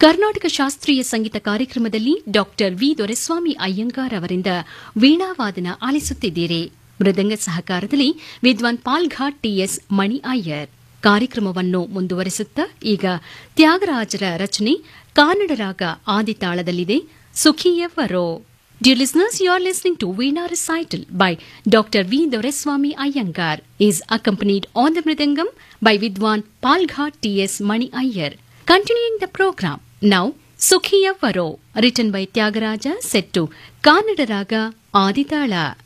ಕರ್ನಾಟಕ ಶಾಸ್ತ್ರೀಯ ಸಂಗೀತ ಕಾರ್ಯಕ್ರಮದಲ್ಲಿ doctor V Doreswamy Iyengar ಅವರಿಂದ ವೀಣಾವಾದನ ಆಲಿಸುತ್ತಿದ್ದೀರಿ ಮೃದಂಗ ಸಹಕಾರದಲ್ಲಿ ವಿದ್ವಾನ್ ಪಾಲ್ಘಾಟ್ ಟಿಎಸ್ ಮಣಿ ಅಯ್ಯರ್ ಕಾರ್ಯಕ್ರಮವನ್ನು ಮುಂದುವರೆಸುತ್ತಾ ಈಗ ತ್ಯಾಗರಾಜರ ರಚನೆ ಕಾನಡ ರಾಗ ಆದಿತಾಳದಲ್ಲಿದೆ ಸುಖಿಯವರೋ Dear listeners, you are listening to Veena Recital by Dr. V. Doreswamy Iyengar is accompanied on the Mridangam by Vidwan Palghat T.S. Mani Iyer. Continuing the program, now Sukhiya Varo, written by Tyagaraja, set to Kannada Raga Aditala.